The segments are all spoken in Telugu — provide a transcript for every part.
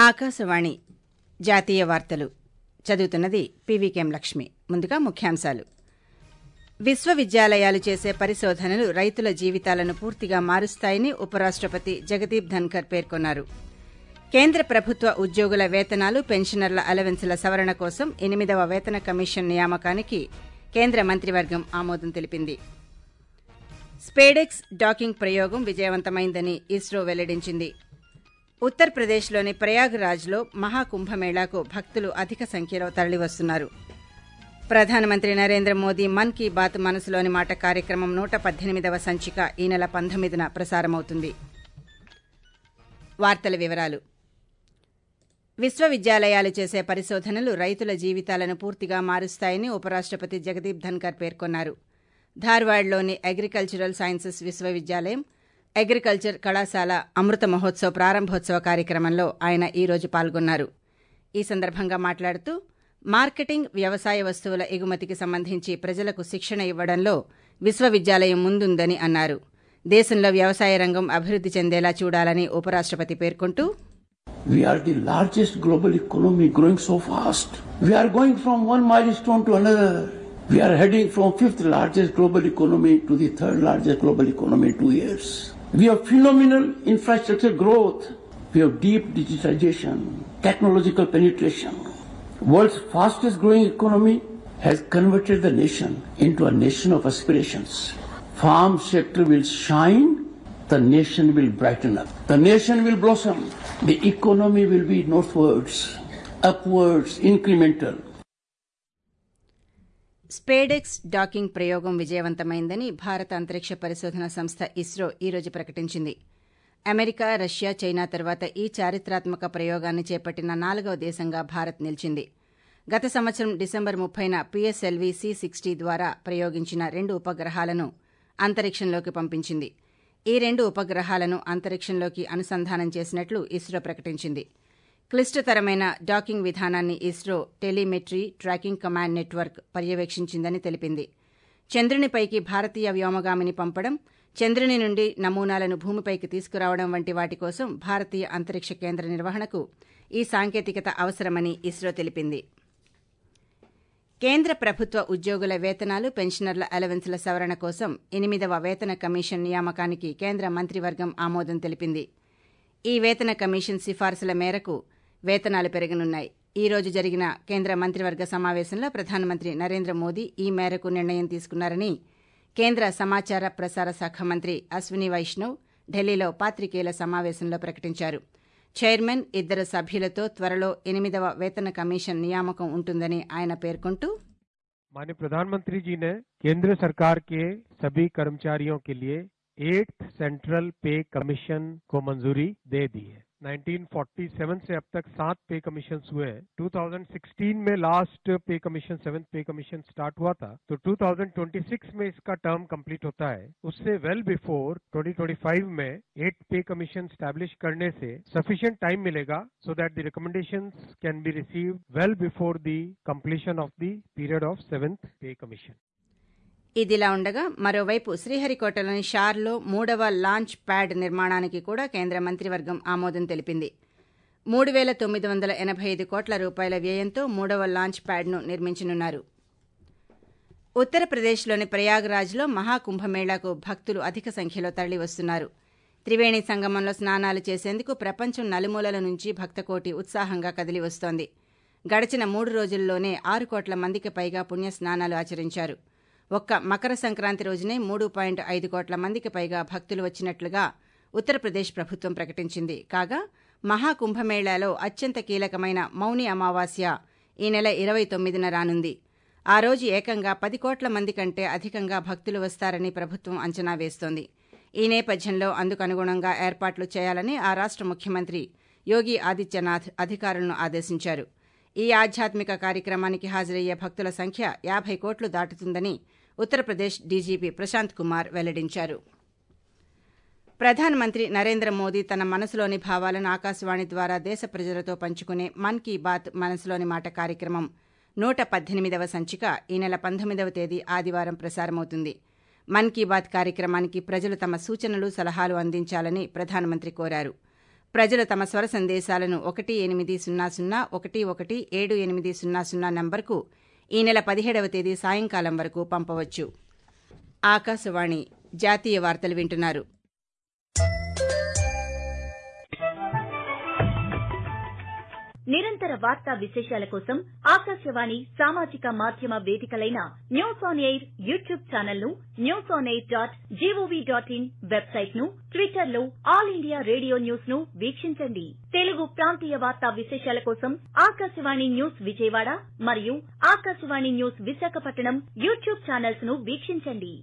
ఆకాశవాణి జాతీయ వార్తలు చదువుతున్నది పీవీకేం లక్ష్మి ముందుగా ముఖ్యాంశాలు విశ్వవిద్యాలయాలు చేసే పరిశోధనలు రైతుల జీవితాలను పూర్తిగా మారుస్తాయని ఉపరాష్టపతి జగదీప్ ధన్కర్ పేర్కొన్నారు కేంద్ర ప్రభుత్వ ఉద్యోగుల వేతనాలు పెన్షనర్ల అలవెన్సుల సవరణ కోసం ఎనిమిదవ వేతన కమిషన్ నియామకానికి కేంద్ర మంత్రివర్గం ఆమోదం తెలిపింది స్పేడెక్స్ డాకింగ్ ప్రయోగం విజయవంతమైందని ఇస్రో వెల్లడించింది ఉత్తరప్రదేశ్లోని ప్రయాగ్రాజ్లో మహాకుంభమేళాకు భక్తులు అధిక సంఖ్యలో తరలివస్తున్నారు ప్రధానమంత్రి నరేంద్ర మోదీ మన్ కీ బాత్ మనసులోని మాట కార్యక్రమం నూట పద్దెనిమిదవ సంచిక ఈ నెల పంతొమ్మిదిన ప్రసారమవుతుంది వార్తల వివరాలు విశ్వవిద్యాలయాలు చేసే పరిశోధనలు రైతుల జీవితాలను పూర్తిగా మారుస్తాయని ఉపరాష్టపతి జగదీప్ ధన్కర్ పేర్కొన్నారు ధార్వాడ్లోని అగ్రికల్చరల్ సైన్సెస్ విశ్వవిద్యాలయం అగ్రికల్చర్ కళాశాల అమృత మహోత్సవ్ ప్రారంభోత్సవ కార్యక్రమంలో ఆయన ఈ రోజు పాల్గొన్నారు ఈ సందర్భంగా మాట్లాడుతూ మార్కెటింగ్ వ్యవసాయ వస్తువుల ఎగుమతికి సంబంధించి ప్రజలకు శిక్షణ ఇవ్వడంలో విశ్వవిద్యాలయం ముందుందని అన్నారు దేశంలో వ్యవసాయ రంగం అభివృద్ది చెందేలా చూడాలని ఉపరాష్టపతి పేర్కొంటూ We are the largest global economy growing so fast. We are going from one milestone to another. We are heading from fifth largest global economy to the third largest global economy in two years. We have phenomenal infrastructure growth. We have deep digitization, technological penetration. World's fastest growing economy has converted the nation into a nation of aspirations. Farm sector will shine the nation will brighten up. The nation will blossom. The economy will be northwards, upwards, incremental. SpaDeX docking ప్రయోగం విజయవంతమైందని భారత అంతరిక్ష పరిశోధన సంస్థ ఇస్రో ఈ రోజు ప్రకటించింది అమెరికా రష్యా చైనా తర్వాత ఈ చారిత్రాత్మక ప్రయోగాన్ని చేపట్టిన నాలుగవ దేశంగా భారత్ నిలిచింది గత సంవత్సరం డిసెంబర్ ముప్పైన పీఎస్ఎల్వీ సి సిక్స్టీ ద్వారా ప్రయోగించిన రెండు ఉపగ్రహాలను అంతరిక్షంలోకి పంపించింది ఈ రెండు ఉపగ్రహాలను అంతరిక్షంలోకి అనుసంధానం చేసినట్లు ఇస్రో ప్రకటించింది క్లిష్టతరమైన డాకింగ్ విధానాన్ని ISRO telemetry tracking command network పర్యవేక్షించిందని తెలిపింది చంద్రునిపైకి భారతీయ వ్యోమగామిని పంపడం చంద్రుని నుండి నమూనాలను భూమిపైకి తీసుకురావడం వంటి వాటి కోసం భారతీయ అంతరిక్ష కేంద్ర నిర్వహణకు ఈ సాంకేతికత అవసరమని ఇస్రో తెలిపింది కేంద్ర ప్రభుత్వ ఉద్యోగుల వేతనాలు పెన్షనర్ల అలవెన్సుల సవరణ కోసం ఎనిమిదవ వేతన కమిషన్ నియామకానికి కేంద్ర మంత్రివర్గం ఆమోదం తెలిపింది ఈ వేతన కమిషన్ సిఫార్సుల మేరకు వేతనాలు పెరగనున్నాయి ఈ రోజు జరిగిన కేంద్ర మంత్రివర్గ సమావేశంలో ప్రధానమంత్రి నరేంద్ర మోదీ ఈ మేరకు నిర్ణయం తీసుకున్నారని కేంద్ర సమాచార ప్రసార శాఖ మంత్రి అశ్విని వైష్ణవ్ ఢిల్లీలో పాత్రికేయుల సమావేశంలో ప్రకటించారు చైర్మన్ ఇద్దరు సభ్యులతో త్వరలో ఎనిమిదవ వేతన కమిషన్ నియామకం ఉంటుందని ఆయన పేర్కొంటూ माननीय प्रधानमंत्री जी ने केंद्र सरकार के सभी कर्मचारियों के लिए एट्थ सेंट्रल पे कमीशन को मंजूरी दे दी है 1947 से अब तक सात पे कमीशन हुए हैं 2016 में last pay commission seventh pay commission start हुआ था तो 2026 में इसका टर्म कंप्लीट होता है उससे वेल बिफोर 2025 में एट पे कमीशन स्टैब्लिश करने से सफिशिएंट टाइम मिलेगा so that the recommendations can be receive well before the completion of the period of seventh pay commission ఇదిలా ఉండగా మరోవైపు శ్రీహరికోటలోని షార్లో మూడవ లాంచ్ ప్యాడ్ నిర్మాణానికి కూడా కేంద్ర మంత్రివర్గం ఆమోదం తెలిపింది మూడు వేల తొమ్మిది వందల ఎనభై ఐదు కోట్ల రూపాయల వ్యయంతో మూడవ లాంచ్ ప్యాడ్ను నిర్మించనున్నారు ఉత్తరప్రదేశ్లోని ప్రయాగ్రాజ్లో మహాకుంభమేళాకు భక్తులు అధిక సంఖ్యలో తరలివస్తున్నారు త్రివేణి సంగమంలో స్నానాలు చేసేందుకు ప్రపంచం నలుమూలల నుంచి భక్తకోటి ఉత్సాహంగా కదిలివస్తోంది గడిచిన మూడు రోజుల్లోనే ఆరు కోట్ల మందికి పైగా పుణ్య స్నానాలు ఆచరించారు ఒక్క మకర సంక్రాంతి రోజునే మూడు పాయింట్ ఐదు కోట్ల మందికి పైగా భక్తులు వచ్చినట్లుగా ఉత్తరప్రదేశ్ ప్రభుత్వం ప్రకటించింది కాగా మహాకుంభమేళాలో అత్యంత కీలకమైన మౌని అమావాస్య ఈ నెల ఇరవై తొమ్మిదిన రానుంది ఆ రోజు ఏకంగా పది కోట్ల మంది కంటే అధికంగా భక్తులు వస్తారని ప్రభుత్వం అంచనా వేస్తోంది ఈ నేపథ్యంలో అందుకు అనుగుణంగా ఏర్పాట్లు చేయాలని ఆ రాష్ట ముఖ్యమంత్రి యోగి ఆదిత్యనాథ్ అధికారులను ఆదేశించారు ఈ ఆధ్యాత్మిక కార్యక్రమానికి హాజరయ్యే భక్తుల సంఖ్య యాభై కోట్లు దాటుతుందని ఉత్తరప్రదేశ్ డీజీపీ ప్రశాంత్ కుమార్ వెల్లడించారు ప్రధానమంత్రి నరేంద్ర మోదీ తన మనసులోని భావాలను ఆకాశవాణి ద్వారా దేశ ప్రజలతో పంచుకునే మన్ కీ బాత్ మనసులోని మాట కార్యక్రమం నూట పద్దెనిమిదవ సంచిక ఈ నెల పంతొమ్మిదవ తేదీ ఆదివారం ప్రసారమవుతుంది మన్ కీ బాత్ కార్యక్రమానికి ప్రజలు తమ సూచనలు సలహాలు అందించాలని ప్రధానమంత్రి కోరారు ప్రజలు తమ స్వర సందేశాలను ఒకటి ఎనిమిది సున్నా సున్నా ఒకటి ఒకటి ఏడు ఎనిమిది సున్నా సున్నా నంబర్కు ఈ నెల పదిహేడవ తేదీ సాయంకాలం వరకు పంపవచ్చు ఆకాశవాణి జాతీయ వార్తలు వింటున్నారు నిరంతర వార్తా విశేషాల కోసం ఆకాశవాణి సామాజిక మాధ్యమ వేదికలైన news on air YouTube channel ను news on air dot G O V dot in website ను ట్విట్టర్ లో ఆల్ ఇండియా రేడియో న్యూస్ ను వీక్షించండి తెలుగు ప్రాంతీయ వార్తా విశేషాల కోసం ఆకాశవాణి న్యూస్ విజయవాడ మరియు Akashvani news Visakhapatnam YouTube channels ను వీక్షించండి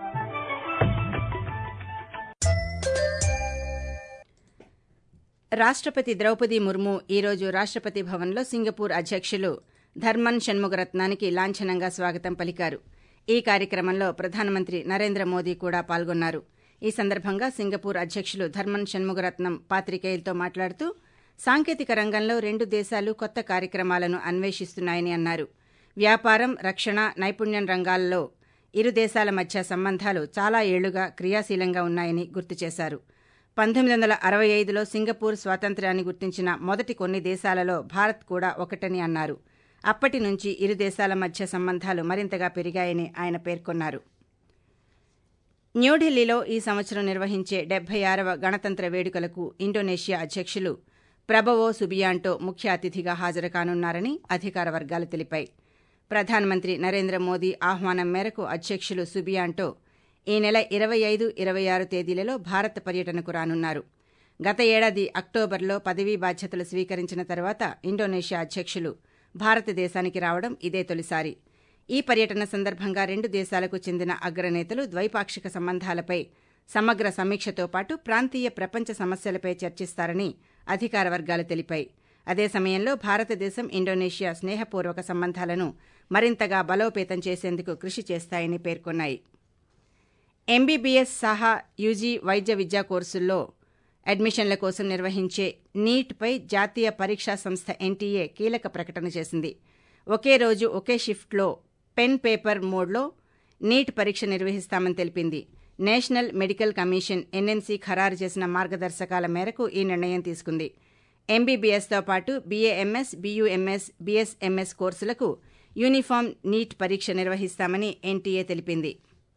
రాష్టపతి ద్రౌపది ముర్ము ఈరోజు రాష్టపతి భవన్లో సింగపూర్ అధ్యక్షులు ధర్మన్ షణ్ముగరత్నానికి లాంఛనంగా స్వాగతం పలికారు ఈ కార్యక్రమంలో ప్రధానమంత్రి నరేంద్ర మోదీ కూడా పాల్గొన్నారు ఈ సందర్భంగా సింగపూర్ అధ్యక్షులు ధర్మన్ షణ్ముగరత్నం పాత్రికేయులతో మాట్లాడుతూ సాంకేతిక రంగంలో రెండు దేశాలు కొత్త కార్యక్రమాలను అన్వేషిస్తున్నాయని అన్నారు వ్యాపారం రక్షణ నైపుణ్యం రంగాల్లో ఇరు దేశాల మధ్య సంబంధాలు చాలా ఏళ్లుగా క్రియాశీలంగా ఉన్నాయని గుర్తు చేశారు పంతొమ్మిది వందల అరవై ఐదులో సింగపూర్ స్వాతంత్ర్యాన్ని గుర్తించిన మొదటి కొన్ని దేశాలలో భారత్ కూడా ఒకటని అన్నారు అప్పటి నుంచి ఇరు దేశాల మధ్య సంబంధాలు మరింతగా పెరిగాయని ఆయన పేర్కొన్నారు న్యూఢిల్లీలో ఈ సంవత్సరం నిర్వహించే డెబ్బై ఆరవ గణతంత్ర వేడుకలకు ఇండోనేషియా అధ్యక్షులు ప్రభవో సుబియాంటో ముఖ్య అతిథిగా హాజరు కానున్నారని అధికార వర్గాలు తెలిపాయి ప్రధానమంత్రి నరేంద్ర మోదీ ఆహ్వానం మేరకు అధ్యక్షులు సుబియాంటో ఈ నెల ఇరవై ఐదు ఇరవై ఆరు తేదీలలో భారత్ పర్యటనకు రానున్నారు గత ఏడాది అక్టోబర్లో పదవీ బాధ్యతలు స్వీకరించిన తర్వాత ఇండోనేషియా అధ్యక్షులు భారతదేశానికి రావడం ఇదే తొలిసారి ఈ పర్యటన సందర్భంగా రెండు దేశాలకు చెందిన అగ్రనేతలు ద్వైపాక్షిక సంబంధాలపై సమగ్ర సమీక్షతో పాటు ప్రాంతీయ ప్రపంచ సమస్యలపై చర్చిస్తారని అధికార వర్గాలు తెలిపాయి అదే సమయంలో భారతదేశం ఇండోనేషియా స్నేహపూర్వక సంబంధాలను మరింతగా బలోపేతం చేసేందుకు కృషి చేస్తాయని పేర్కొన్నాయి ఎంబీబీఎస్ సహా యూజీ వైద్య విద్యా కోర్సుల్లో అడ్మిషన్ల కోసం నిర్వహించే నీట్పై జాతీయ పరీక్షా సంస్థ ఎన్టీఏ కీలక ప్రకటన చేసింది ఒకే రోజు ఒకే షిఫ్ట్లో పెన్ పేపర్ మోడ్లో నీట్ పరీక్ష నిర్వహిస్తామని తెలిపింది నేషనల్ మెడికల్ కమిషన్ ఎన్ఎంసీ ఖరారు చేసిన మార్గదర్శకాల మేరకు ఈ నిర్ణయం తీసుకుంది ఎంబీబీఎస్తో పాటు బీఏఎంఎస్ బీయూఎంఎస్ బీఎస్ఎంఎస్ కోర్సులకు యూనిఫామ్ నీట్ పరీక్ష నిర్వహిస్తామని ఎన్టీఏ తెలిపింది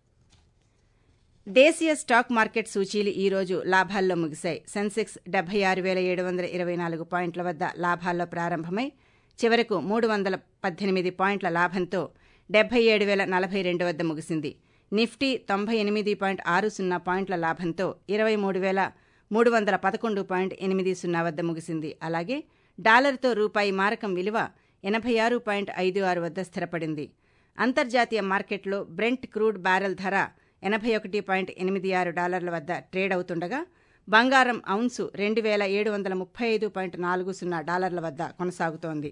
దేశీయ స్టాక్ మార్కెట్ సూచీలు ఈ రోజు లాభాల్లో ముగిశాయి సెన్సెక్స్ డెబ్బై ఆరు వేల ఏడు వందల ఇరవై నాలుగు పాయింట్ల వద్ద లాభాల్లో ప్రారంభమై చివరకు మూడు వందల పద్దెనిమిది పాయింట్ల లాభంతో డెబ్బై ఏడు వేల నలభై రెండు వద్ద ముగిసింది నిఫ్టీ తొంభై ఎనిమిది పాయింట్ ఆరు సున్నా పాయింట్ల లాభంతో ఇరవై మూడు వేల మూడు వందల పదకొండు పాయింట్ ఎనిమిది సున్నా వద్ద ముగిసింది అలాగే డాలర్తో రూపాయి మారకం విలువ ఎనభై ఆరు పాయింట్ ఐదు ఆరు వద్ద స్థిరపడింది అంతర్జాతీయ మార్కెట్లో బ్రెంట్ క్రూడ్ బ్యారెల్ ధర ఎనభై ఒకటి పాయింట్ ఎనిమిది ఆరు డాలర్ల వద్ద ట్రేడ్ అవుతుండగా బంగారం ఔన్సు రెండు వేల ఏడు వందల ముప్పై ఐదు పాయింట్ నాలుగు సున్నా డాలర్ల వద్ద కొనసాగుతోంది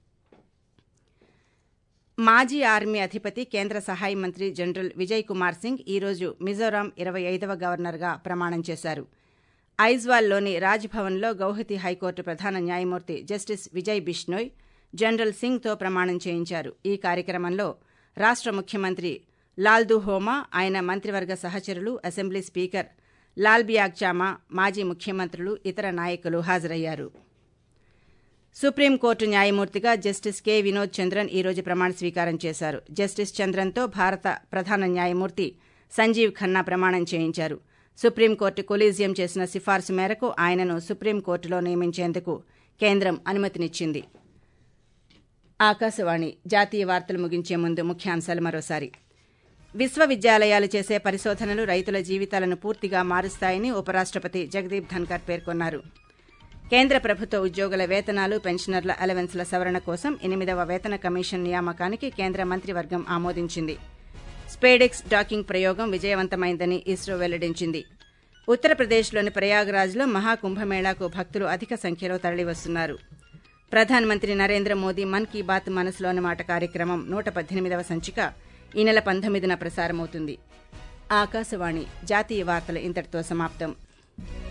మాజీ ఆర్మీ అధిపతి కేంద్ర సహాయ మంత్రి జనరల్ విజయ్ కుమార్ సింగ్ ఈరోజు మిజోరాం ఇరవై ఐదవ గవర్నర్గా ప్రమాణం చేశారు ఐజ్వాల్లోని రాజ్భవన్లో గౌహతి హైకోర్టు ప్రధాన న్యాయమూర్తి జస్టిస్ విజయ్ బిష్నోయ్ జనరల్ సింగ్తో ప్రమాణం చేయించారు ఈ కార్యక్రమంలో రాష్ట ముఖ్యమంత్రి లాల్దు హోమా ఆయన మంత్రివర్గ సహచరులు అసెంబ్లీ స్పీకర్ లాల్బియాగ్ చామా మాజీ ముఖ్యమంత్రులు ఇతర నాయకులు హాజరయ్యారు సుప్రీంకోర్టు న్యాయమూర్తిగా జస్టిస్ కె వినోద్ చంద్రన్ ఈరోజు ప్రమాణ స్వీకారం చేశారు జస్టిస్ చంద్రన్తో భారత ప్రధాన న్యాయమూర్తి సంజీవ్ ఖన్నా ప్రమాణం చేయించారు సుప్రీంకోర్టు కొలీజియం చేసిన సిఫార్సు మేరకు ఆయనను సుప్రీంకోర్టులో నియమించేందుకు కేంద్రం అనుమతినిచ్చింది ఆకాశవాణి జాతీయ వార్తలు ముగించే ముందు ముఖ్యాంశాలు మరోసారి విశ్వవిద్యాలయాలు చేసే పరిశోధనలు రైతుల జీవితాలను పూర్తిగా మారుస్తాయని ఉపరాష్టపతి జగదీప్ ధన్కర్ పేర్కొన్నారు కేంద్ర ప్రభుత్వ ఉద్యోగుల వేతనాలు పెన్షనర్ల అలవెన్స్ల సవరణ కోసం ఎనిమిదవ వేతన కమిషన్ నియామకానికి కేంద్ర మంత్రివర్గం ఆమోదించింది స్పేడెక్స్ డాకింగ్ ప్రయోగం విజయవంతమైందని ఇస్రో వెల్లడించింది ఉత్తరప్రదేశ్లోని ప్రయాగ్రాజ్లో మహాకుంభమేళాకు భక్తులు అధిక సంఖ్యలో తరలివస్తున్నారు ప్రధానమంత్రి నరేంద్ర మోదీ మన్ కీ బాత్ మనసులోని మాట కార్యక్రమం నూట పద్దెనిమిదవ సంచిక ఈ నెల పంతొమ్మిదిన ప్రసారమవుతుంది ఆకాశవాణి జాతీయ వార్తలు ఇంతటితో సమాప్తం